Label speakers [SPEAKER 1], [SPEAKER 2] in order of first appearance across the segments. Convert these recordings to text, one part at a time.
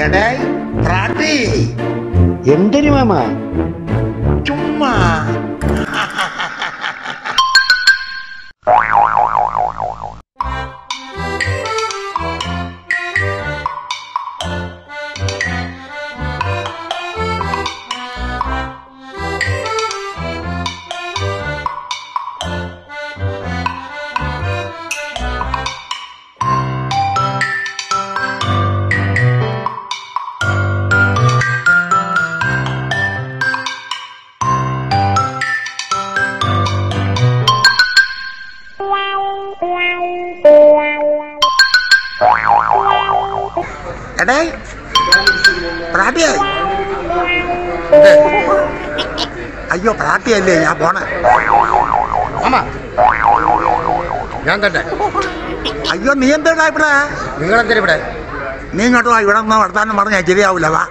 [SPEAKER 1] എടേ പ്രാട്ടി
[SPEAKER 2] എന്തിനു മാമ
[SPEAKER 1] ചുമ്മാ എടേ പ്രാട്ടിയാ അയ്യോ പ്രാട്ടിയല്ലേ ഞാൻ പോണേ
[SPEAKER 2] മാമ ഞാൻ തന്നെ
[SPEAKER 1] അയ്യോ നീ എന്താ ഇവിടെ
[SPEAKER 2] നിങ്ങളെന്തിനാ ഇവിടെ
[SPEAKER 1] നീ ഇങ്ങോട്ട് വാ ഇവിടെ നിന്ന് വർത്താനം പറഞ്ഞാൽ ശരിയാവില്ല വാ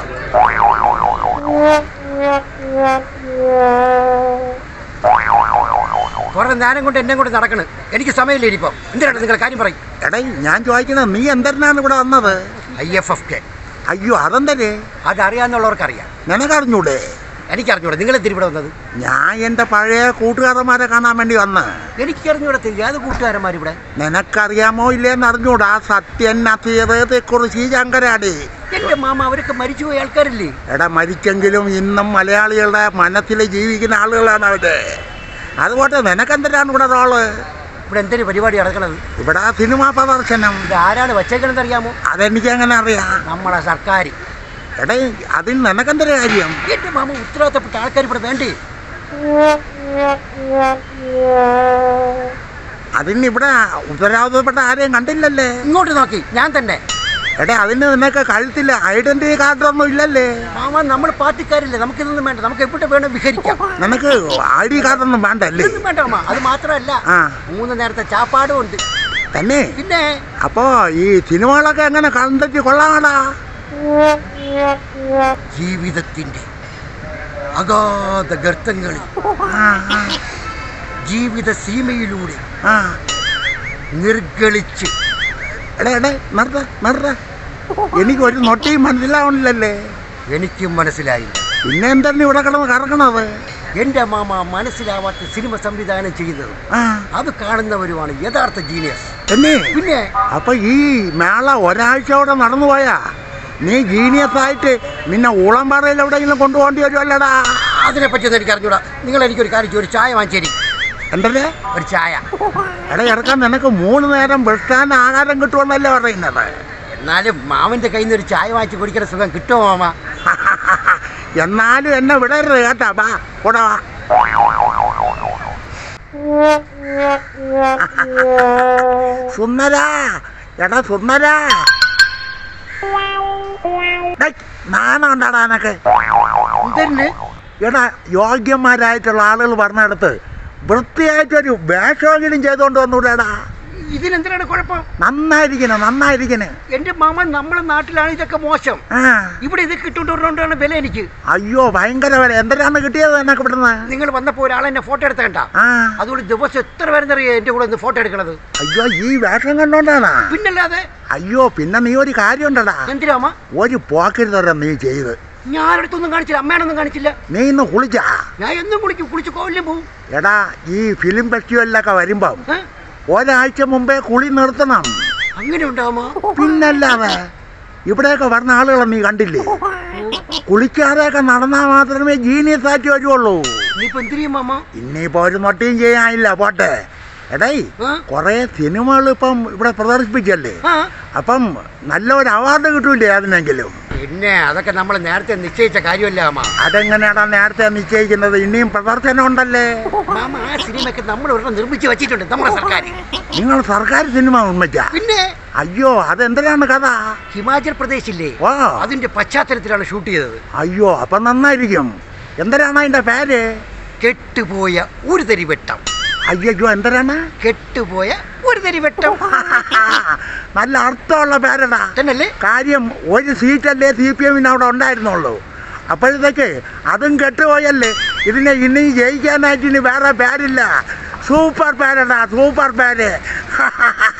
[SPEAKER 2] കുറെ നേരം കൊണ്ട് എന്നെ കൊണ്ട് നടക്കണ് എനിക്ക് സമയമില്ല ഇനിയിപ്പോ എന്തിനാണ് നിങ്ങൾ കാര്യം പറയും
[SPEAKER 1] എടേ ഞാൻ ചോദിക്കണത് നീ എന്തിനാണ് ഇവിടെ വന്നത്
[SPEAKER 2] ഐ എഫ് എഫ് കെ
[SPEAKER 1] അയ്യോ അതെന്തര്
[SPEAKER 2] അതറിയാന്നുള്ളവർക്കറിയാം
[SPEAKER 1] നിനക്കറിഞ്ഞൂടെ
[SPEAKER 2] എനിക്കറിഞ്ഞൂടെ നിങ്ങൾ എന്തിനാ ഇവിടെ വന്നത്
[SPEAKER 1] ഞാൻ എൻ്റെ പഴയ കൂട്ടുകാരന്മാരെ കാണാൻ വേണ്ടി വന്ന്
[SPEAKER 2] എനിക്കറിഞ്ഞൂടെ ഏത് കൂട്ടുകാരന്മാർ ഇവിടെ
[SPEAKER 1] നിനക്കറിയാമോ ഇല്ലേന്ന് അറിഞ്ഞൂടാ സത്യൻ നസീർ കുറിച്ച് ശങ്കരാടി
[SPEAKER 2] എന്റെ മാമ അവരൊക്കെ മരിച്ചുപോയ ആൾക്കാരില്ലേ
[SPEAKER 1] എടാ മരിച്ചെങ്കിലും ഇന്നും മലയാളികളുടെ മനസ്സിൽ ജീവിക്കുന്ന ആളുകളാണ് അവര് അതുകൊണ്ട് നിനക്കെന്തിനാണ് ഇവിടെ റോള്
[SPEAKER 2] ഇവിടെ എന്തൊരു പരിപാടി നടക്കണത്
[SPEAKER 1] ഇവിടെ സിനിമാ പ്രദർശനം
[SPEAKER 2] ഇത് ആരാണ് വെച്ചേക്കണെന്ന് അറിയാമോ
[SPEAKER 1] അതെനിക്ക് എങ്ങനെ അറിയാം
[SPEAKER 2] നമ്മളെ സർക്കാർ
[SPEAKER 1] എടേ അതിന് നിനക്കെന്തൊരു കാര്യം
[SPEAKER 2] എന്റെ മാമ ഉത്തരവാദിത്തപ്പെട്ട ആൾക്കാർ ഇവിടെ വേണ്ടേ
[SPEAKER 1] അതിന് ഇവിടെ ഉത്തരവാദിത്തപ്പെട്ട ആരെയും കണ്ടില്ലല്ലേ
[SPEAKER 2] ഇങ്ങോട്ട് നോക്കി ഞാൻ തന്നെ
[SPEAKER 1] എടേ അതിന് നിനക്ക് കഴുത്തില്ല ഐഡന്റിറ്റി കാർഡൊന്നും ഇല്ലല്ലേ
[SPEAKER 2] മാമ നമ്മൾ പാർട്ടിക്കാരില്ലേ നമുക്കിതൊന്നും വേണ്ട നമുക്ക് എവിടെ വേണം വിഹരിക്കാം
[SPEAKER 1] നിനക്ക് ഐ ഡി കാർഡൊന്നും വേണ്ടല്ലേ
[SPEAKER 2] ഇതൊന്നും വേണ്ട മാമ അത് മാത്രമല്ല
[SPEAKER 1] ആ
[SPEAKER 2] മൂന്ന് നേരത്തെ ചാപ്പാടും ഉണ്ട്
[SPEAKER 1] തന്നെ
[SPEAKER 2] പിന്നെ
[SPEAKER 1] അപ്പോ ഈ സിനിമകളൊക്കെ എങ്ങനെ കണ്ടിട്ട് കൊള്ളാടാ
[SPEAKER 2] ജീവിതത്തിന്റെ അഗാധ ഗർത്തങ്ങളിൽ
[SPEAKER 1] ആ, ആ,
[SPEAKER 2] ജീവിത സീമയിലൂടെ
[SPEAKER 1] ആ.
[SPEAKER 2] നിർഗളിച്ച്
[SPEAKER 1] എടേ എടേ നിർത്ത നിർത്ത എനിക്ക് ഒരു നൊട്ടിയും മനസ്സിലാവണില്ലല്ലേ
[SPEAKER 2] എനിക്കും മനസ്സിലായില്ല
[SPEAKER 1] പിന്നെ എന്താണ് ഇവിടെ കിടന്ന് കറക്കണത്
[SPEAKER 2] എന്റെ മാമ മനസ്സിലാവാത്ത സിനിമ സംവിധാനം ചെയ്യുന്നത്
[SPEAKER 1] ആ
[SPEAKER 2] അത് കാണുന്നവരുമാണ് യഥാർത്ഥ ജീനിയസ്
[SPEAKER 1] തന്നെ
[SPEAKER 2] പിന്നെ
[SPEAKER 1] അപ്പൊ ഈ മേള ഒരാഴ്ചയോടെ നടന്നു പോയാ നീ ജീനിയസ് ആയിട്ട് നിന്നെ ഊളംപാറയിൽ എവിടെയെങ്കിലും കൊണ്ടുപോകേണ്ടി വരുമല്ലടാ
[SPEAKER 2] അതിനെ പറ്റിയൊന്നും എനിക്ക് അറിഞ്ഞൂടാ നിങ്ങൾ എനിക്കൊരു കാര്യം ചെയ്യ്, ഒരു ചായ വാങ്ങിച്ചേരി
[SPEAKER 1] എന്തല്ലേ
[SPEAKER 2] ഒരു ചായ
[SPEAKER 1] എടാ ഇറക്കാൻ നിനക്ക് മൂന്ന് നേരം ബസ് ആഹാരം കിട്ടുമെന്നല്ലേ പറയുന്നത്
[SPEAKER 2] എന്നാലും മാമന്റെ കയ്യിൽ നിന്ന് ഒരു ചായ വാങ്ങിച്ച് കുടിക്കുന്ന സുഖം കിട്ടുമോ മാമ
[SPEAKER 1] എന്നാലും എന്നെ വിടരുത് കേട്ടാ ബാ കൂടെ വാ സുന്ദരാ എടാ സുന്ദരാ ഡേയ്, നാണം ഉണ്ടാടാ എനക്ക്
[SPEAKER 2] എന്തല്ലേ
[SPEAKER 1] എടാ യോഗ്യന്മാരായിട്ടുള്ള ആളുകൾ പറഞ്ഞെടുത്ത് വൃത്തിയായിട്ടൊരു വേഷമെങ്കിലും ചെയ്തുകൊണ്ട് വന്നൂടാടാ
[SPEAKER 2] ഇതിനെന്തിനാണ് കുഴപ്പം
[SPEAKER 1] നന്നായിരിക്കണേ നന്നായിരിക്കണേ
[SPEAKER 2] എന്റെ മാമ നമ്മുടെ നാട്ടിലാണ് ഇതൊക്കെ മോശം
[SPEAKER 1] ആ
[SPEAKER 2] ഇവിടെ ഇത് കിട്ടുകൊണ്ടുകൊണ്ടാണ് വില എനിക്ക്
[SPEAKER 1] അയ്യോ ഭയങ്കര വില എന്തിനാണ് കിട്ടിയത് എന്നൊക്കെ ഇവിടുന്ന്
[SPEAKER 2] നിങ്ങൾ വന്നപ്പോ ഒരാളെ എന്നെ ഫോട്ടോ എടുത്ത കണ്ട
[SPEAKER 1] ആ
[SPEAKER 2] അതുകൊണ്ട് ദിവസം എത്ര പേരെന്നറിയോ എന്റെ കൂടെ ഒന്ന് ഫോട്ടോ എടുക്കണത്
[SPEAKER 1] അയ്യോ ഈ വേഷം കണ്ടോണ്ടാണാ
[SPEAKER 2] പിന്നല്ലാതെ
[SPEAKER 1] അയ്യോ പിന്നെ നീ ഒരു കാര്യം ഉണ്ടടാ
[SPEAKER 2] എന്തിനാമ
[SPEAKER 1] ഒരു പോക്കരുതരം നീ ചെയ്ത്
[SPEAKER 2] ഞാനടുത്തൊന്നും കാണിച്ചില്ല അമ്മയാണൊന്നും കാണിച്ചില്ല
[SPEAKER 1] നീ ഇന്ന് കുളിച്ചാ
[SPEAKER 2] ഞാൻ എന്നും കുളിക്കും കുളിച്ച് കോവിലും പോവും
[SPEAKER 1] എടാ ഈ ഫിലിം ഫെസ്റ്റിവലിലൊക്കെ വരുമ്പം
[SPEAKER 2] ഏ?
[SPEAKER 1] ഒരാഴ്ച മുമ്പേ കുളി നിർത്തണം
[SPEAKER 2] അങ്ങനെ ഉണ്ടാവുമോ
[SPEAKER 1] പിന്നല്ലാതെ ഇവിടെയൊക്കെ വരുന്ന ആളുകളെ നീ കണ്ടില്ലേ കുളിക്കാതെയൊക്കെ നടന്നാൽ മാത്രമേ ജീനിയസ് ആയിട്ട് വരുവുള്ളൂ
[SPEAKER 2] ഇനിയിപ്പോ എന്തിരിയും മാമ
[SPEAKER 1] ഇനിയിപ്പോ ഒരു നൊട്ടിയും ചെയ്യാനില്ല പോട്ടെ എടേ
[SPEAKER 2] ആ?
[SPEAKER 1] കുറേ സിനിമകൾ ഇപ്പം ഇവിടെ പ്രദർശിപ്പിച്ചല്ലേ
[SPEAKER 2] ആ
[SPEAKER 1] അപ്പം നല്ലൊരു അവാർഡ് കിട്ടൂലേ അതിനെങ്കിലും
[SPEAKER 2] പിന്നെ അതൊക്കെ നമ്മൾ നേരത്തെ നിശ്ചയിച്ച കാര്യമല്ല മാമ
[SPEAKER 1] അതെങ്ങനെയാടാ നേരത്തെ നിശ്ചയിക്കുന്നത് ഇനിയും പ്രദർശനം ഉണ്ടല്ലേ
[SPEAKER 2] മാമ ആ സിനിമയൊക്കെ നമ്മൾ ഒരെണ്ണം നിർമ്മിച്ച് വെച്ചിട്ടുണ്ട് നമ്മുടെ സർക്കാർ
[SPEAKER 1] നിങ്ങൾ സർക്കാർ സിനിമ നിർമ്മിച്ച
[SPEAKER 2] പിന്നെ
[SPEAKER 1] അയ്യോ അതെന്തിനാണ് കഥ
[SPEAKER 2] ഹിമാചൽ പ്രദേശില്ലേ
[SPEAKER 1] ഓ
[SPEAKER 2] അതിന്റെ പശ്ചാത്തലത്തിലാണ് ഷൂട്ട് ചെയ്തത്
[SPEAKER 1] അയ്യോ അപ്പൊ നന്നായിരിക്കും എന്തിനാണ് അതിന്റെ പേര്
[SPEAKER 2] കെട്ടുപോയ ഒരു തരി വെട്ടം
[SPEAKER 1] അയ്യോ എന്തിനാണ്
[SPEAKER 2] കെട്ടുപോയ ഒരു തരി വെട്ടം
[SPEAKER 1] നല്ല അർത്ഥമുള്ള പേരടാ
[SPEAKER 2] തന്നല്ലേ
[SPEAKER 1] കാര്യം ഒരു സീറ്റല്ലേ സി പി എമ്മിന് അവിടെ ഉണ്ടായിരുന്നുള്ളൂ അപ്പോഴത്തേക്ക് അതും കെട്ടുപോയല്ലേ ഇതിനെ ഇനി ജയിക്കാനായിട്ട് ഇനി വേറെ പേരില്ല സൂപ്പർ പേരടാ സൂപ്പർ പേര്